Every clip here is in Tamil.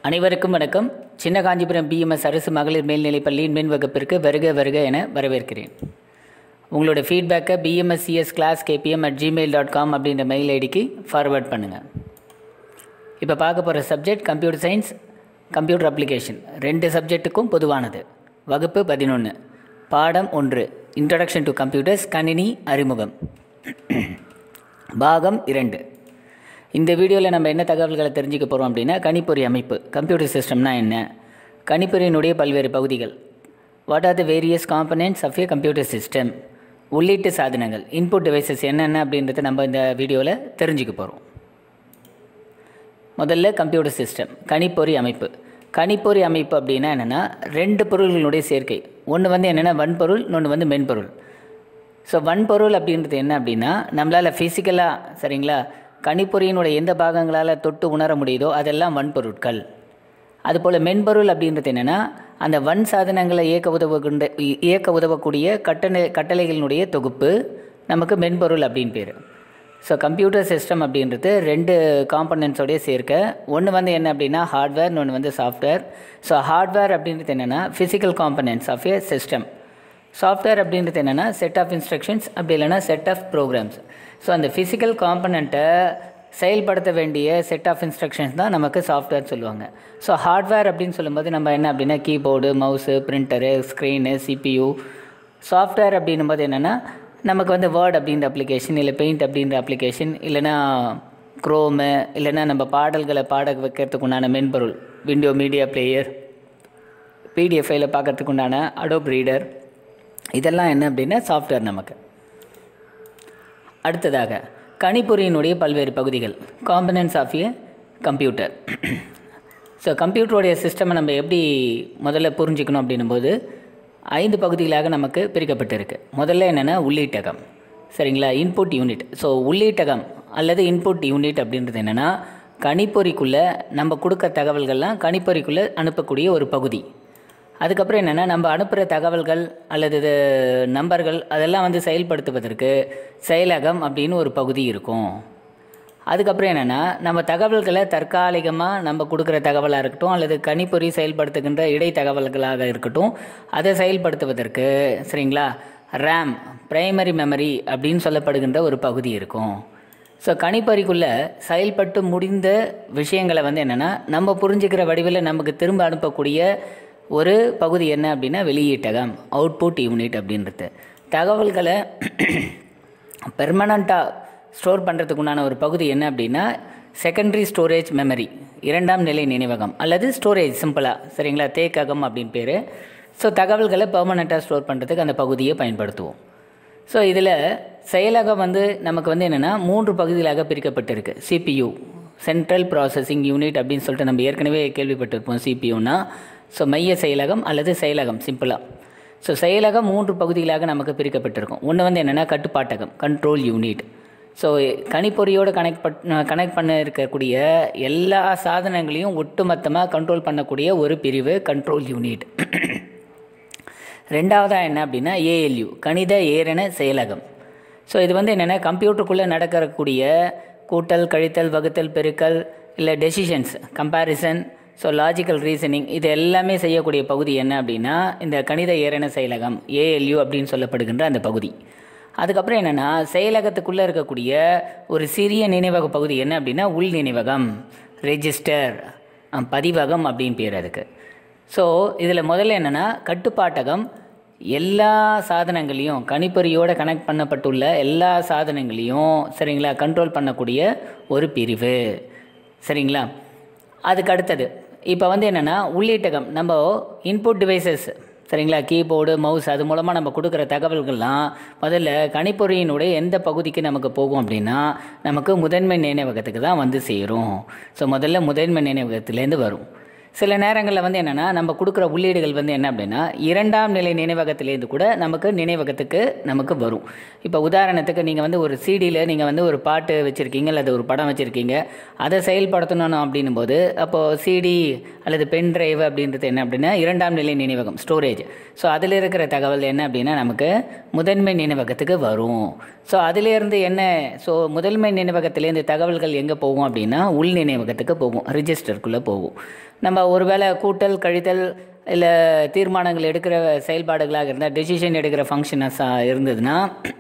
அனைவருக்கும் வணக்கம் சின்ன காஞ்சிபுரம் பிஎம்எஸ் அரசு மகளிர் மேல்நிலைப் பள்ளியின் மின் வகுப்பிற்கு வருக வருக என வரவேற்கிறேன் உங்களோட ஃபீட்பேக்கை PMSCS class KPM at Gmail dot com அப்படின்ற மெயில் ஐடிக்கு ஃபார்வர்ட் பண்ணுங்கள் இப்போ பார்க்க போகிற subject computer science computer application ரெண்டு சப்ஜெக்ட்டுக்கும் பொதுவானது வகுப்பு பதினொன்று பாடம் ஒன்று இன்ட்ரடக்ஷன் டு கம்ப்யூட்டர்ஸ் கணினி அறிமுகம் பாகம் இரண்டு இந்த வீடியோவில் நம்ம என்ன தகவல்களை தெரிஞ்சுக்க போகிறோம் அப்படின்னா கணிப்பொறி அமைப்பு கம்ப்யூட்டர் சிஸ்டம்னா என்ன கணிப்பொறியினுடைய பல்வேறு பகுதிகள் what are the various components of a computer system உள்ளீட்டு சாதனங்கள் இன்புட் டிவைசஸ் என்னென்ன அப்படின்றத நம்ம இந்த வீடியோவில் தெரிஞ்சுக்க போகிறோம் முதல்ல கம்ப்யூட்டர் சிஸ்டம் கணிப்பொறி அமைப்பு கணிப்பொறி அமைப்பு அப்படின்னா என்னென்னா ரெண்டு பொருள்களுடைய சேர்க்கை ஒன்று வந்து என்னென்னா வன்பொருள் இன்னொன்று வந்து மென்பொருள் ஸோ வன்பொருள் அப்படின்றது என்ன அப்படின்னா நம்மளால் ஃபிசிக்கலாக சரிங்களா கணிப்பொறியினுடைய எந்த பாகங்களால் தொட்டு உணர முடியுதோ அதெல்லாம் வன்பொருட்கள் அதுபோல் மென்பொருள் அப்படின்றது என்னென்னா அந்த வன் சாதனங்களை இயக்க உதவுகின்ற இயக்க உதவக்கூடிய கட்டளை கட்டளைகளினுடைய தொகுப்பு நமக்கு மென்பொருள் அப்படின்னு பேர் ஸோ கம்ப்யூட்டர் சிஸ்டம் அப்படின்றது ரெண்டு காம்பனன்ட்ஸோடைய சேர்க்க ஒன்று வந்து என்ன அப்படின்னா ஹார்ட்வேர் இன்னொன்று வந்து சாஃப்ட்வேர் ஸோ ஹார்ட்வேர் அப்படின்றது என்னென்னா physical components of a system software அப்படின்றது என்னென்னா செட் ஆஃப் இன்ஸ்ட்ரக்ஷன்ஸ் அப்படி இல்லைன்னா செட் ஆஃப் ப்ரோக்ராம்ஸ் ஸோ அந்த ஃபிசிக்கல் காம்பனண்ட்டை செயல்படுத்த வேண்டிய செட் ஆஃப் இன்ஸ்ட்ரக்ஷன்ஸ் தான் நமக்கு சாஃப்ட்வேர் சொல்லுவாங்க ஸோ ஹார்ட்வேர் அப்படின்னு சொல்லும்போது நம்ம என்ன அப்படின்னா keyboard mouse printer screen CPU software அப்படின்னும் போது என்னென்னா நமக்கு வந்து வேர்ட் அப்படின்ற அப்ளிகேஷன் இல்லை பெயிண்ட் அப்படின்ற அப்ளிகேஷன் இல்லைனா க்ரோமு இல்லைனா நம்ம பாடல்களை பாட வைக்கிறதுக்கு உண்டான மென்பொருள் விண்டோ மீடியா பிளேயர் பிடிஎஃப் ஃபைலை பார்க்கறதுக்கு உண்டான அடோப் ரீடர் இதெல்லாம் என்ன அப்படின்னா சாஃப்ட்வேர் நமக்கு அடுத்ததாக கணிப்பொறியினுடைய பல்வேறு பகுதிகள் components of a computer so கம்ப்யூட்டருடைய சிஸ்டமை நம்ம எப்படி முதல்ல புரிஞ்சுக்கணும் அப்படின்னும்போது ஐந்து பகுதிகளாக நமக்கு பிரிக்கப்பட்டிருக்கு முதல்ல என்னென்னா உள்ளீட்டகம் சரிங்களா இன்புட் யூனிட் ஸோ உள்ளீட்டகம் அல்லது இன்புட் யூனிட் அப்படின்றது என்னென்னா கணிப்பொறிக்குள்ளே நம்ம கொடுக்க தகவல்கள்லாம் கணிப்பொறிக்குள்ளே அனுப்பக்கூடிய ஒரு பகுதி அதுக்கப்புறம் என்னென்னா நம்ம அனுப்புகிற தகவல்கள் அல்லது இது நம்பர்கள் அதெல்லாம் வந்து செயல்படுத்துவதற்கு செயலகம் அப்படின்னு ஒரு பகுதி இருக்கும் அதுக்கப்புறம் என்னென்னா நம்ம தகவல்களை தற்காலிகமாக நம்ம கொடுக்குற தகவலாக இருக்கட்டும் அல்லது கணிப்பொறி செயல்படுத்துகின்ற இடை தகவல்களாக இருக்கட்டும் அதை செயல்படுத்துவதற்கு சரிங்களா ரேம் பிரைமரி மெமரி அப்படின்னு சொல்லப்படுகின்ற ஒரு பகுதி இருக்கும் ஸோ கணிப்பொறிக்குள்ளே செயல்பட்டு முடிந்த விஷயங்களை வந்து என்னென்னா நம்ம புரிஞ்சுக்கிற வடிவில் நமக்கு திரும்ப அனுப்பக்கூடிய ஒரு பகுதி என்ன அப்படின்னா வெளியீட்டகம் அவுட்புட் யூனிட் அப்படின்றது தகவல்களை பெர்மனண்ட்டாக ஸ்டோர் பண்ணுறதுக்கு உண்டான ஒரு பகுதி என்ன அப்படின்னா செகண்டரி ஸ்டோரேஜ் மெமரி இரண்டாம் நிலை நினைவகம் அல்லது ஸ்டோரேஜ் சிம்பிளாக சரிங்களா தேக்ககம் அப்படின்னு பேர் ஸோ தகவல்களை பெர்மனண்ட்டாக ஸ்டோர் பண்ணுறதுக்கு அந்த பகுதியை பயன்படுத்துவோம் ஸோ இதில் செயலகம் வந்து நமக்கு வந்து என்னென்னா மூன்று பகுதிகளாக பிரிக்கப்பட்டிருக்கு சிபியு சென்ட்ரல் ப்ராசஸிங் யூனிட் அப்படின்னு சொல்லிட்டு நம்ம ஏற்கனவே கேள்விப்பட்டிருப்போம் சிபியூனா ஸோ மைய செயலகம் அல்லது செயலகம் சிம்பிளாக ஸோ செயலகம் மூன்று பகுதிகளாக நமக்கு பிரிக்கப்பட்டிருக்கும் ஒன்று வந்து என்னென்னா கட்டுப்பாட்டகம் கண்ட்ரோல் யூனிட் ஸோ கணிப்பொறியோடு கனெக்ட் பட் கனெக்ட் பண்ண இருக்கக்கூடிய எல்லா சாதனங்களையும் ஒட்டுமொத்தமாக கண்ட்ரோல் பண்ணக்கூடிய ஒரு பிரிவு கண்ட்ரோல் யூனிட் ரெண்டாவதாக என்ன அப்படின்னா ஏஎல்யூ கணித ஏரண செயலகம் ஸோ இது வந்து என்னென்னா கம்ப்யூட்டருக்குள்ளே நடக்கக்கூடிய கூட்டல் கழித்தல் வகுத்தல் பெருக்கல் இல்லை decisions comparison so logical reasoning இது எல்லாமே செய்யக்கூடிய பகுதி என்ன அப்படின்னா இந்த கணித ஏரண செயலகம் ஏஎல்யூ அப்படின்னு சொல்லப்படுகின்ற அந்த பகுதி அதுக்கப்புறம் என்னென்னா செயலகத்துக்குள்ளே இருக்கக்கூடிய ஒரு சிறிய நினைவக பகுதி என்ன அப்படின்னா உள் நினைவகம் ரெஜிஸ்டர் பதிவகம் அப்படின்னு பேர் அதுக்கு ஸோ இதில் முதல்ல என்னென்னா கட்டுப்பாட்டகம் எல்லா சாதனங்களையும் கணிப்பொறியோடு கனெக்ட் பண்ணப்பட்டுள்ள எல்லா சாதனங்களையும் சரிங்களா கண்ட்ரோல் பண்ணக்கூடிய ஒரு பிரிவு சரிங்களா அதுக்கு அடுத்தது இப்போ வந்து என்னென்னா உள்ளீட்டகம் நம்ம இன்புட் டிவைசஸ் சரிங்களா கீபோர்டு மவுஸ் அது மூலமாக நம்ம கொடுக்குற தகவல்கள்லாம் முதல்ல கணிப்பொறியினுடைய எந்த பகுதிக்கு நமக்கு போகும் அப்படின்னா நமக்கு முதன்மை நினைவகத்துக்கு தான் வந்து சேரும் ஸோ முதல்ல முதன்மை நினைவகத்துலேருந்து வரும் சில நேரங்களில் வந்து என்னென்னா நம்ம கொடுக்குற உள்ளீடுகள் வந்து என்ன அப்படின்னா இரண்டாம் நிலை நினைவகத்திலேருந்து கூட நமக்கு நினைவகத்துக்கு நமக்கு வரும் இப்போ உதாரணத்துக்கு நீங்கள் வந்து ஒரு சிடியில் நீங்கள் வந்து ஒரு பாட்டு வச்சுருக்கீங்க அல்லது ஒரு படம் வச்சுருக்கீங்க அதை செயல்படுத்தணும் அப்படின்னும் போது அப்போது சிடி அல்லது பென் டிரைவ் அப்படின்றது என்ன அப்படின்னா இரண்டாம் நிலை நினைவகம் ஸ்டோரேஜ் ஸோ அதில் இருக்கிற தகவல் என்ன அப்படின்னா நமக்கு முதன்மை நினைவகத்துக்கு வரும் ஸோ அதிலேருந்து என்ன ஸோ முதன்மை நினைவகத்திலேருந்து தகவல்கள் எங்கே போகும் அப்படின்னா உள் நினைவகத்துக்கு போகும் ரிஜிஸ்டருக்குள்ளே போகும் நம்ம ஒருவேளை கூட்டல் கழித்தல் இல்லை தீர்மானங்கள் எடுக்கிற செயல்பாடுகளாக இருந்தால் டெசிஷன் எடுக்கிற ஃபங்க்ஷனஸாக இருந்ததுன்னா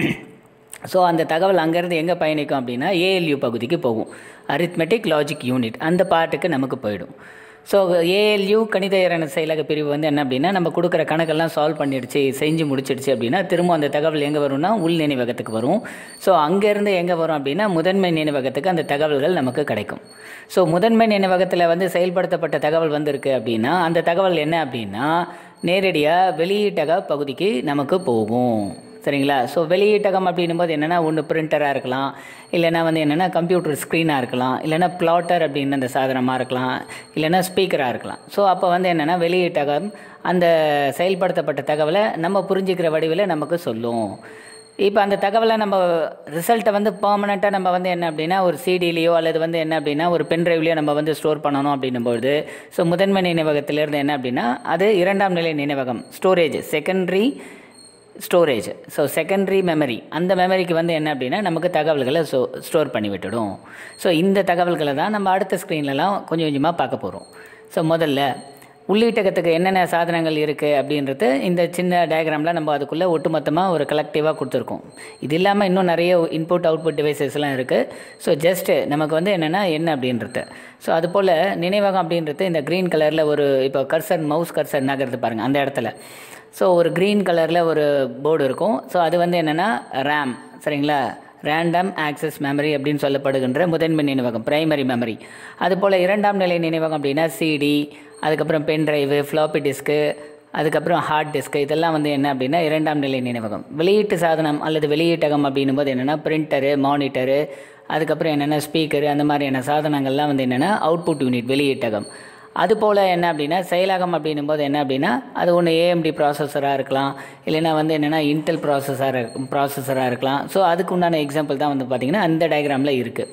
ஸோ அந்த தகவல் அங்கேருந்து எங்கே பயணிக்கும் அப்படின்னா ஏஎல்யூ பகுதிக்கு போகும் அரித்மெட்டிக் லாஜிக் யூனிட் அந்த பார்ட்டுக்கு நமக்கு போயிடும் ஸோ ஏஎல்யூ கணித இரண செயலக பிரிவு வந்து என்ன அப்படின்னா நம்ம கொடுக்குற கணக்கெல்லாம் சால்வ் பண்ணிடுச்சு செஞ்சு முடிச்சிடுச்சு அப்படின்னா திரும்ப அந்த தகவல் எங்கே வரும்னா உள் நினைவகத்துக்கு வரும் ஸோ அங்கேருந்து எங்கே வரும் அப்படின்னா முதன்மை நினைவகத்துக்கு அந்த தகவல்கள் நமக்கு கிடைக்கும் ஸோ முதன்மை நினைவகத்தில் வந்து செயல்படுத்தப்பட்ட தகவல் வந்திருக்கு அப்படின்னா அந்த தகவல் என்ன அப்படின்னா நேரடியாக வெளியீட்டக பகுதிக்கு நமக்கு போகும் சரிங்களா ஸோ வெளியீட்டகம் அப்படின்னும் போது என்னென்னா ஒன்று பிரிண்டராக இருக்கலாம் இல்லைனா வந்து என்னென்னா கம்ப்யூட்டர் ஸ்க்ரீனாக இருக்கலாம் இல்லைனா ப்ளாட்டர் அப்படின்னு அந்த சாதனமாக இருக்கலாம் இல்லைனா ஸ்பீக்கராக இருக்கலாம் ஸோ அப்போ வந்து என்னென்னா வெளியீட்டகம் அந்த செயல்படுத்தப்பட்ட தகவலை நம்ம புரிஞ்சுக்கிற வடிவில் நமக்கு சொல்லும் இப்போ அந்த தகவலை நம்ம ரிசல்ட்டை வந்து பர்மனெண்ட்டாக நம்ம வந்து என்ன அப்படின்னா ஒரு சிடிலேயோ அல்லது வந்து என்ன அப்படின்னா ஒரு பென்ட்ரைவ்லேயோ நம்ம வந்து ஸ்டோர் பண்ணணும் அப்படின்னும்போது ஸோ முதன்மை நினைவகத்திலிருந்து என்ன அப்படின்னா அது இரண்டாம் நிலை நினைவகம் storage secondary storage so secondary memory அந்த மெமரிக்கு வந்து என்ன அப்படின்னா நமக்கு தகவல்களை ஸ்டோ ஸ்டோர் பண்ணி விட்டுடும் ஸோ இந்த தகவல்களை தான் நம்ம அடுத்த ஸ்க்ரீன்லலாம் கொஞ்சம் கொஞ்சமாக பார்க்க போகிறோம் ஸோ முதல்ல உள்ளீட்டகத்துக்கு என்னென்ன சாதனங்கள் இருக்குது அப்படின்றது இந்த சின்ன டயக்ராமில் நம்ம அதுக்குள்ளே ஒட்டுமொத்தமாக ஒரு கலெக்டிவாக கொடுத்துருக்கோம் இது இல்லாமல் இன்னும் நிறைய இன்புட் அவுட்புட் டிவைசஸ்லாம் இருக்குது ஸோ ஜஸ்ட்டு நமக்கு வந்து என்னென்னா என்ன அப்படின்றது ஸோ அதுபோல் நினைவகம் அப்படின்றது இந்த க்ரீன் கலரில் ஒரு இப்போ கர்சர் மவுஸ் கர்சர் நகர்ந்து பாருங்கள் அந்த இடத்துல ஸோ ஒரு க்ரீன் கலரில் ஒரு போர்டு இருக்கும் ஸோ அது வந்து என்னென்னா ரேம் சரிங்களா ரேண்டம் ஆக்சஸ் மெமரி அப்படின்னு சொல்லப்படுகின்ற முதன்மை நினைவகம் பிரைமரி மெமரி அதுபோல் இரண்டாம் நிலை நினைவகம் அப்படின்னா சிடி அதுக்கப்புறம் பென் டிரைவு ஃப்ளாப்பி டிஸ்க்கு அதுக்கப்புறம் ஹார்ட் டிஸ்க்கு இதெல்லாம் வந்து என்ன அப்படின்னா இரண்டாம் நிலை நினைவகம் வெளியீட்டு சாதனம் அல்லது வெளியீட்டகம் அப்படின்னும் போது என்னென்னா பிரிண்டரு மானிட்டரு அதுக்கப்புறம் என்னென்னா ஸ்பீக்கரு அந்த மாதிரியான சாதனங்கள்லாம் வந்து என்னென்னா அவுட்புட் யூனிட் வெளியீட்டகம் அதுபோல் என்ன அப்படின்னா செயலாகம் அப்படின்னும் போது என்ன அப்படின்னா அது ஒன்று ஏஎம்டி ப்ராசஸராக இருக்கலாம் இல்லைன்னா வந்து என்னென்னா இன்டெல் ப்ராசஸராக ப்ராசஸராக இருக்கலாம் ஸோ அதுக்கு உண்டான எக்ஸாம்பிள் தான் வந்து பார்த்திங்கன்னா அந்த டயக்ராமில் இருக்குது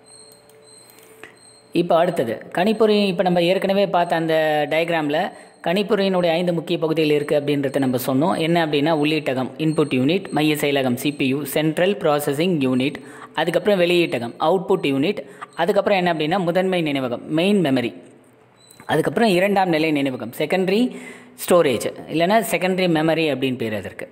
இப்போ அடுத்தது கணிப்பொறி இப்போ நம்ம ஏற்கனவே பார்த்த அந்த டயக்ராமில் கணிப்பொறியினுடைய ஐந்து முக்கிய பகுதிகள் இருக்குது அப்படின்றத நம்ம சொன்னோம் என்ன அப்படின்னா உள்ளீட்டகம் இன்புட் யூனிட் மைய செயலகம் சிபியு சென்ட்ரல் ப்ராசஸிங் யூனிட் அதுக்கப்புறம் வெளியீட்டகம் அவுட்புட் யூனிட் அதுக்கப்புறம் என்ன அப்படின்னா முதன்மை நினைவகம் மெயின் மெமரி அதுக்கப்புறம் இரண்டாம் நிலை நினைவகம் செகண்டரி ஸ்டோரேஜ் இல்லைன்னா செகண்டரி மெமரி அப்படின்னு பேர் அதற்கு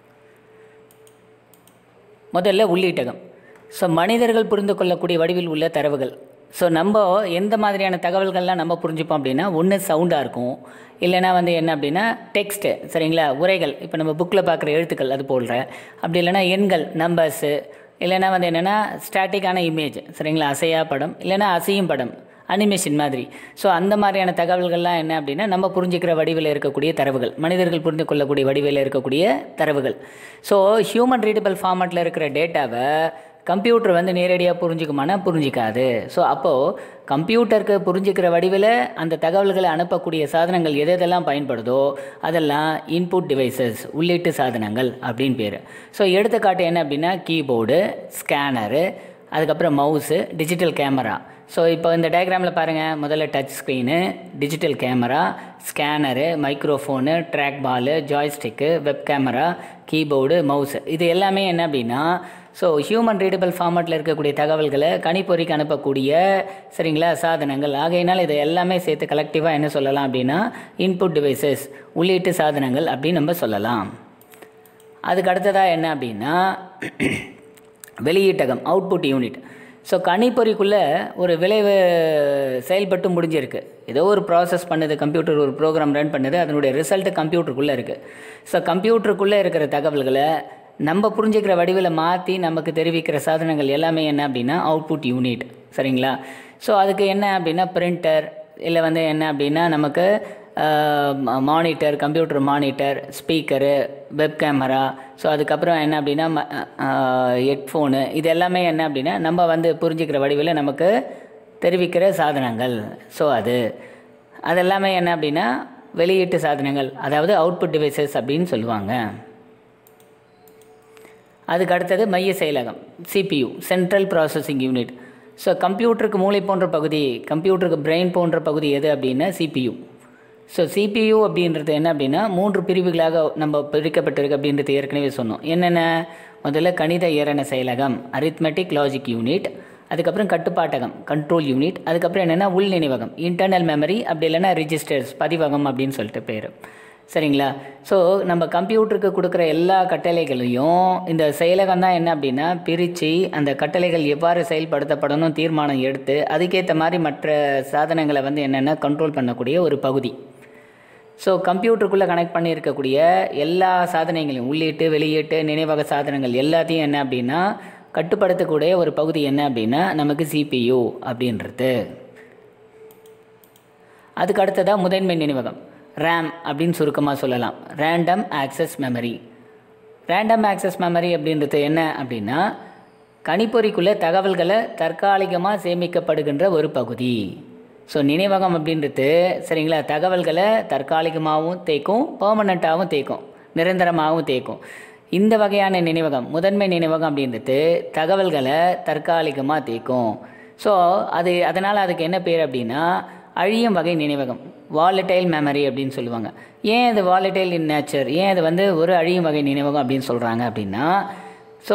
முதல்ல உள்ளீட்டகம் ஸோ மனிதர்கள் புரிந்து கொள்ளக்கூடிய வடிவில் உள்ள தரவுகள் ஸோ நம்ம எந்த மாதிரியான தகவல்கள்லாம் நம்ம புரிஞ்சுப்போம் அப்படின்னா ஒன்று சவுண்டாக இருக்கும் இல்லைனா வந்து என்ன அப்படின்னா டெக்ஸ்ட்டு சரிங்களா உரைகள் இப்போ நம்ம புக்கில் பார்க்குற எழுத்துக்கள் அது போல்ற அப்படி இல்லைனா எண்கள் நம்பர்ஸு இல்லைனா வந்து என்னென்னா ஸ்டாட்டிக்கான இமேஜ் சரிங்களா அசையா படம் இல்லைனா அசையும் படம் அனிமேஷன் மாதிரி ஸோ அந்த மாதிரியான தகவல்கள்லாம் என்ன அப்படின்னா நம்ம புரிஞ்சுக்கிற வடிவில் இருக்கக்கூடிய தரவுகள் மனிதர்கள் புரிந்து கொள்ளக்கூடிய வடிவில் இருக்கக்கூடிய தரவுகள் ஸோ ஹியூமன் ரீடபிள் ஃபார்மேட்டில் இருக்கிற டேட்டாவை கம்ப்யூட்டர் வந்து நேரடியாக புரிஞ்சுக்குமானா புரிஞ்சிக்காது ஸோ அப்போது கம்ப்யூட்டருக்கு புரிஞ்சுக்கிற வடிவில் அந்த தகவல்களை அனுப்பக்கூடிய சாதனங்கள் எது எதெல்லாம் பயன்படுதோ அதெல்லாம் இன்புட் டிவைசஸ் உள்ளீட்டு சாதனங்கள் அப்படின்னு பேர் ஸோ எடுத்துக்காட்டு என்ன அப்படின்னா கீபோர்டு ஸ்கேனரு அதுக்கப்புறம் மவுஸு டிஜிட்டல் கேமரா ஸோ இப்போ இந்த டயக்ராமில் பாருங்கள் முதல்ல touch screen digital camera scanner microphone track ball joystick web camera keyboard mouse இது எல்லாமே என்ன அப்படின்னா ஸோ ஹியூமன் ரீடபிள் ஃபார்மேட்டில் இருக்கக்கூடிய தகவல்களை கணிப்பொறிக்கு அனுப்பக்கூடிய சரிங்களா சாதனங்கள் ஆகையினால் இதை எல்லாமே சேர்த்து கலெக்டிவாக என்ன சொல்லலாம் அப்படின்னா இன்புட் டிவைசஸ் உள்ளீட்டு சாதனங்கள் அப்படின்னு நம்ம சொல்லலாம் அதுக்கு அடுத்ததாக என்ன அப்படின்னா வெளியீட்டகம் அவுட்புட் யூனிட் ஸோ கணிப்பொறிக்குள்ளே ஒரு விளைவு செயல்பட்டு முடிஞ்சிருக்கு ஏதோ ஒரு ப்ராசஸ் பண்ணுது கம்ப்யூட்டர் ஒரு ப்ரோக்ராம் ரன் பண்ணுது அதனுடைய ரிசல்ட்டு கம்ப்யூட்டருக்குள்ளே இருக்குது ஸோ கம்ப்யூட்டருக்குள்ளே இருக்கிற தகவல்களை நம்ம புரிஞ்சுக்கிற வடிவில் மாற்றி நமக்கு தெரிவிக்கிற சாதனங்கள் எல்லாமே என்ன அப்படின்னா அவுட்புட் யூனிட் சரிங்களா ஸோ அதுக்கு என்ன அப்படின்னா பிரிண்டர் இல்லை வந்து என்ன அப்படின்னா நமக்கு monitor computer monitor speaker web camera so அதுக்கப்புறம் என்ன அப்படின்னா ஹெட்ஃபோனு இது எல்லாமே என்ன அப்படின்னா நம்ம வந்து புரிஞ்சுக்கிற வடிவில் நமக்கு தெரிவிக்கிற சாதனங்கள் ஸோ அது அதெல்லாமே என்ன அப்படின்னா வெளியீட்டு சாதனங்கள் அதாவது அவுட்புட் டிவைசஸ் அப்படின்னு சொல்லுவாங்க அதுக்கு அடுத்தது மைய செயலகம் CPU central processing unit so கம்ப்யூட்டருக்கு மூளை போன்ற பகுதி கம்ப்யூட்டருக்கு பிரெயின் போன்ற பகுதி எது அப்படின்னா சிபியு ஸோ சிபியு அப்படின்றது என்ன அப்படின்னா மூன்று பிரிவுகளாக நம்ம பிரிக்கப்பட்டிருக்கு அப்படின்றது ஏற்கனவே சொன்னோம் என்னென்ன முதல்ல கணித ஏரண செயலகம் அரித்மெட்டிக் லாஜிக் யூனிட் அதுக்கப்புறம் கட்டுப்பாட்டகம் கண்ட்ரோல் யூனிட் அதுக்கப்புறம் என்னென்னா உள் நினைவகம் இன்டர்னல் மெமரி அப்படி இல்லைன்னா ரிஜிஸ்டர்ஸ் பதிவகம் அப்படின்னு சொல்லிட்டு பேர் சரிங்களா ஸோ நம்ம கம்ப்யூட்டருக்கு கொடுக்குற எல்லா கட்டளைகளையும் இந்த செயலகம் தான் என்ன அப்படின்னா பிரித்து அந்த கட்டளைகள் எவ்வாறு செயல்படுத்தப்படணும் தீர்மானம் எடுத்து அதுக்கேற்ற மாதிரி மற்ற சாதனங்களை வந்து என்னென்னா கண்ட்ரோல் பண்ணக்கூடிய ஒரு பகுதி ஸோ கம்ப்யூட்டருக்குள்ளே கனெக்ட் பண்ணியிருக்கக்கூடிய எல்லா சாதனங்களையும் உள்ளீட்டு வெளியீட்டு நினைவக சாதனங்கள் எல்லாத்தையும் என்ன அப்படின்னா கட்டுப்படுத்தக்கூடிய ஒரு பகுதி என்ன அப்படின்னா நமக்கு சிபியு அப்படின்றது அதுக்கு அடுத்ததாக முதன்மை நினைவகம் ரேம் அப்படின்னு சுருக்கமாக சொல்லலாம் random access memory random access memory அப்படின்றது என்ன அப்படின்னா கணிப்பொறிக்குள்ளே தகவல்களை தற்காலிகமாக சேமிக்கப்படுகின்ற ஒரு பகுதி ஸோ நினைவகம் அப்படின்றது சரிங்களா தகவல்களை தற்காலிகமாகவும் தேய்க்கும் பர்மனண்ட்டாகவும் தேய்க்கும் நிரந்தரமாகவும் தேய்க்கும் இந்த வகையான நினைவகம் முதன்மை நினைவகம் அப்படின்றது தகவல்களை தற்காலிகமாக தேய்க்கும் ஸோ அது அதனால் அதுக்கு என்ன பேர் அப்படின்னா அழியும் வகை நினைவகம் வாலடைல் மெமரி அப்படின்னு சொல்லுவாங்க ஏன் இது வாலடைல் இன் நேச்சர் ஏன் இது வந்து ஒரு அழியும் வகை நினைவகம் அப்படின்னு சொல்கிறாங்க அப்படின்னா ஸோ